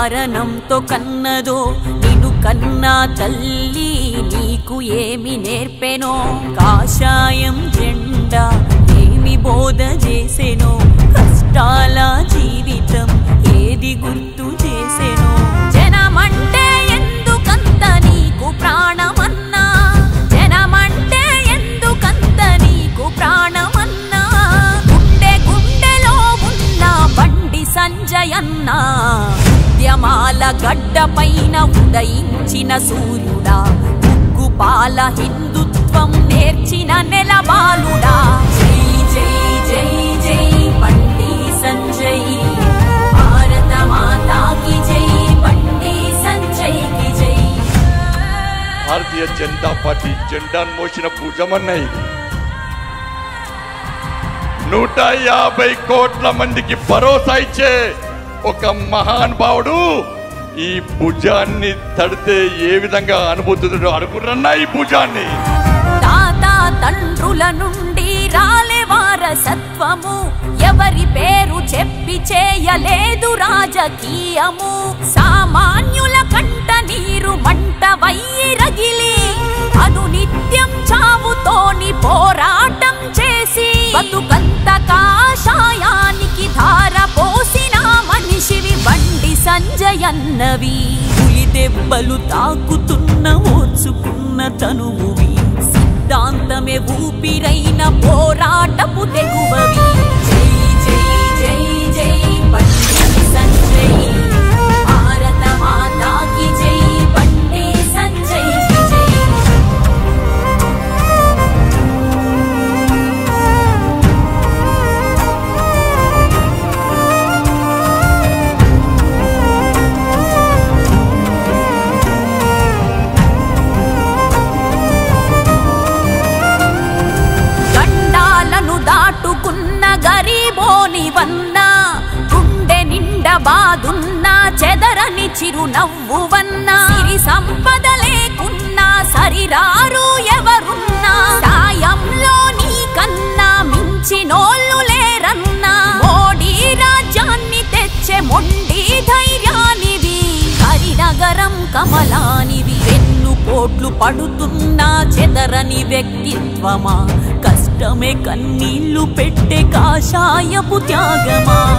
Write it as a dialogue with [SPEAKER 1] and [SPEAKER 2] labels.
[SPEAKER 1] కారణంతో కన్నదో నిన్ను కన్నా తల్లి నీకు ఏమి నేర్పెనో కాషాయం జెండా ఏమి బోధ చేసెనో కష్టాల జీవితం ఏది గుర్తు చేసెనో జనమంటే ఎందుకంత నీకు ప్రాణమన్నా జనమంటే ఎందుకంత నీకు ప్రాణమన్నా గుండె గుండెలో ఉన్న బండి సంజయన్న ఉద్యమాల గడ్డ పైన ఉదయించిన సూర్యుడా ఉగ్గుపాల హిందుత్వం నేర్చిన నెలబాలుడా జై జై జై జై బండి సంజయ్ భారత మాతాకి జై బండి సంజయ్కి జై
[SPEAKER 2] భారతీయ జనతా పార్టీ జెండాను మోసిన భుజమన్న ఇది నూట యాభై కోట్ల మందికి భరోసా ఇచ్చే ఒక మహానుభావుడు ఈ భుజాన్ని తడితే ఏ విధంగా అనుభూతుందో అనుకున్నా ఈ భుజాన్ని
[SPEAKER 1] తాత తండ్రుల నుండి రాలే వారసత్వము ఎవరి పేరు చెప్పి చేయలేదు రాజకీయము సామాన్యుల కంట నీరు మంట వయ్యి రగిలి అను నిత్యం చావుతోని పోరాటం చేసి బతుకంత కాషాయానికి ధార పోసిన మనిషివి బండి సంజయన్నవి పులి దెబ్బలు తాకుతున్న ఓర్చుకున్న తనువువి సిద్ధాంతమే ఊపిరైన పోరాటపు తెగువవి జై జై జై జై బండి సంజయ్ భారత మాతాకి జై బండి సంజయ్కి జై గండాలను దాటుకున్న గరీబోని వన్న గుండె నిండ బాదున్న చెదరని చిరునవ్వు వన్న సిరి సంపద లేకున్నా సరిరారు ఎవరున్నా సాయంలో నీ కన్నా మించినోళ్ళు లేరన్నా మోడీ రాజ్యాన్ని తెచ్చే మొండి ధైర్యానివి హరినగరం కమలానివి వెన్ను పోట్లు పడుతున్నా చెదరని వ్యక్తిత్వమా కష్టమే కన్నీళ్లు పెట్టే కాషాయపు త్యాగమా